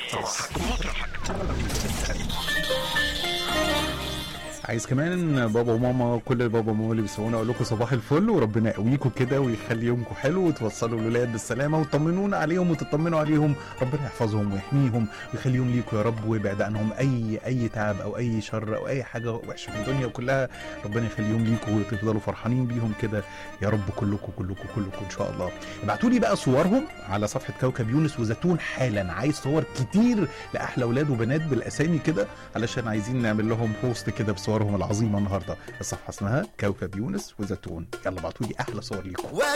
صباحك ومطرحك عايز كمان بابا وماما كل بابا وماما اللي بيسمعونا اقول لكم صباح الفل وربنا يقويكم كده ويخلي يومكم حلو وتوصلوا الولاد بالسلامه وتطمنونا عليهم وتطمنوا عليهم ربنا يحفظهم ويحميهم ويخليهم ليكم يا رب ويبعد عنهم اي اي تعب او اي شر او اي حاجه وحشه في الدنيا كلها ربنا يخليهم ليكم وتفضلوا فرحانين بيهم كده يا رب كلكم كلكم كلكم ان شاء الله ابعتوا لي بقى صورهم على صفحه كوكب يونس وزيتون حالا عايز صور كتير لاحلى اولاد وبنات بالاسامي كده علشان عايزين نعمل لهم بوست كده بصورهم العظيمه النهارده الصفحه اسمها كوكب يونس وزيتون يلا ابعتوا لي احلى صور ليكم